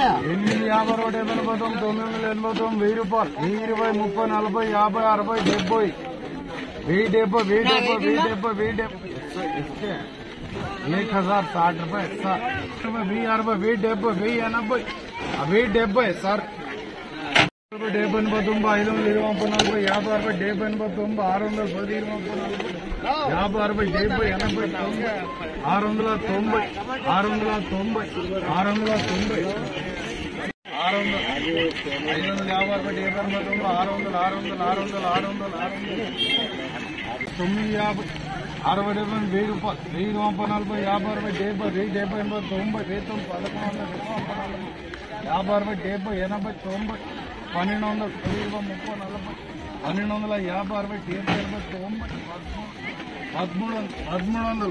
ఎనిమిది యాభై ఒకటి ఎనభై తొమ్మిది తొమ్మిది వందల ఎనభై తొమ్మిది వెయ్యి రూపాయలు వెయ్యి ఇరవై ముప్పై నలభై యాభై అరవై డెబ్బై వెయ్యి డెబ్బై వెయ్యి డెబ్బై వెయ్యి డెబ్బై వెయ్యి డెబ్బై ఇస్తే एक हजार साठ रुपए सर వెయ్యి అరవై వెయ్యి డెబ్బై వెయ్యి ఎనభై ఆ వెయ్యి డెబ్బై సార్ డెబ్బై ఎనభై తొంభై ఐదు వందల ఇరవై ముప్పై నలభై యాభై అరవై డెబ్బై ఎనభై తొంభై ఆరు వందల పది ఇరవై ముప్పై నలభై యాభై అరవై డెబ్బై ఎనభై తొంభై ఆరు వందల తొంభై ఆరు వందల తొంభై ఆరు వందల తొంభై ఆరు వందల ఐదు వందల యాభై అరవై డెబ్బై ఎనభై తొంభై ఆరు వందల ఆరు వందల ఆరు వందల ఆరు వందల ఆరు వందల తొమ్మిది యాభై అరవై డెబ్బై వెయ్యి రూపాయలు వెయ్యి ముప్పై నలభై యాభై అరవై డెబ్బై వెయ్యి డెబ్బై ఎనభై తొంభై వెయ్యి తొమ్మిది పదకొండు వందల ఇరవై ముప్పై నలభై యాభై అరవై డెబ్బై ఎనభై తొంభై పన్నెండు వందల పది ఇరవై ముప్పై నలభై పన్నెండు వందల యాభై అరవై డెబ్బై ఎనభై తొంభై పదమూడు పదమూడు వందలు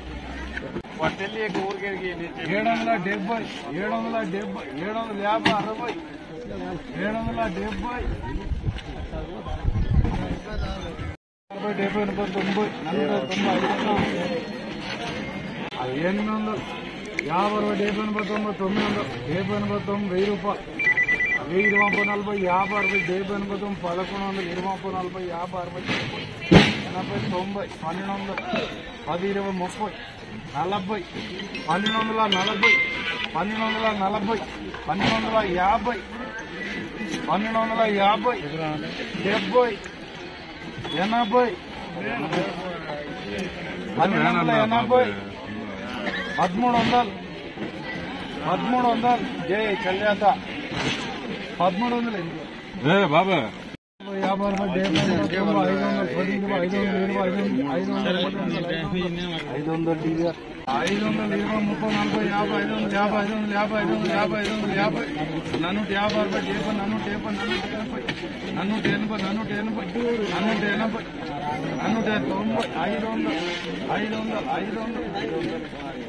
ఏడు వందల డెబ్బై ఏడు వందల డెబ్బై ఏడు వందల యాభై అరవై ఏడు వందల డెబ్బై అరవై డెబ్బై ఎనభై తొంభై నలభై తొంభై ఐదు వందలు అది ఎనిమిది వందలు యాభై అరవై డెబ్బై ఎనభై తొంభై తొమ్మిది వందలు డెబ్బై ఎనభై తొమ్మిది వెయ్యి రూపాయలు వెయ్యి ఇరవై ముప్పై నలభై యాభై అరవై డెబ్బై ఎనభై తొమ్మిది పదకొండు వందలు ఇరవై ముప్పై నలభై యాభై అరవై డెబ్బై ఎనభై తొంభై పన్నెండు వందలు పది ఇరవై ముప్పై నలభై పన్నెండు వందల నలభై పన్నెండు వందల నలభై పన్నెండు వందల యాభై పన్నెండు వందల యాభై డెబ్బై ఎనభై పన్నెండు వందల ఎనభై పదమూడు వందలు పదమూడు వందలు జై కళ్యాత పదమూడు వందలు ఎన్ని బాబా యాభై అరవై డెబ్బై ఎనభై తొంభై ఐదు వందలు పది ఇరవై ఐదు వందలు ఇరవై ఐదు వందలు ఐదు వందలు ఐదు వందలు డివిఆర్ ఐదు వందలు ఇరవై ముప్పై నలభై యాభై ఐదు వందలు యాభై ఐదు వందలు యాభై ఐదు వందలు యాభై ఐదు వందలు యాభై నన్ను యాభై అరవై డెబ్బై నన్ను డెబ్బై నన్ను ఎనభై నన్ను ఎనభై నన్ను ఎనభై నన్ను ఎనభై తొంభై ఐదు వందలు ఐదు వందలు ఐదు వందలు ఐదు వందలు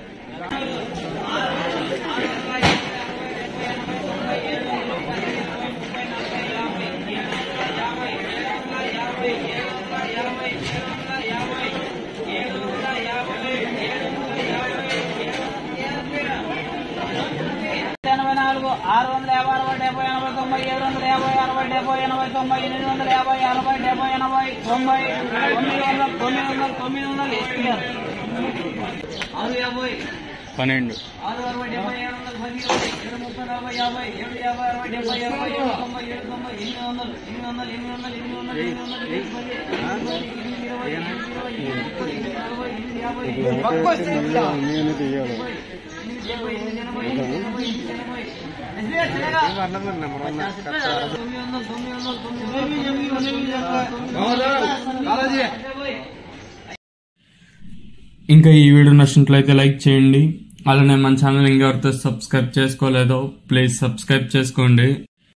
ఎనభై నాలుగు ఆరు వందల యాభై అరవై డెబ్బై ఎనభై తొంభై ఏడు వందల యాభై అరవై డెబ్బై ఎనభై తొంభై ఎనిమిది వందల యాభై అరవై డెబ్బై ఎనభై తొంభై తొమ్మిది వందల తొమ్మిది వందల తొమ్మిది వందలు ఎస్పీఆర్ ఆరు యాభై పన్నెండు ఆరు అరవై డెబ్బై ఏడు వందల పది ఇరవై ఏడు ముప్పై నలభై యాభై ఏడు యాభై అరవై డెబ్బై ఎనభై ఏడు తొంభై ఏడు తొంభై ఎనిమిది వందలు ఎనిమిది వందలు ఎనిమిది వందలు ఎనిమిది వందలు ఎనిమిది వందలు ఎనిమిది పది ఎనిమిది పది ఎనిమిది ఇరవై ఎనిమిది ఇరవై ఎనిమిది ముప్పై ఎనిమిది నలభై ఎనిమిది యాభై ఎనిమిది డెబ్బై ఎనిమిది ఎనభై ఎనిమిది ఎనభై ఎనిమిది ఎనభై ఎస్బీఆర్ చిన్నగా తొమ్మిది వందలు తొమ్మిది వందలు తొమ్మిది వందలు ఎనిమిది ఎనిమిది డెబ్బై ఇంకా ఈ వీడియో నచ్చినట్లయితే లైక్ చేయండి అలానే మన ఛానల్ ఇంకెవరితో సబ్స్క్రైబ్ చేసుకోలేదో ప్లీజ్ సబ్స్క్రైబ్ చేసుకోండి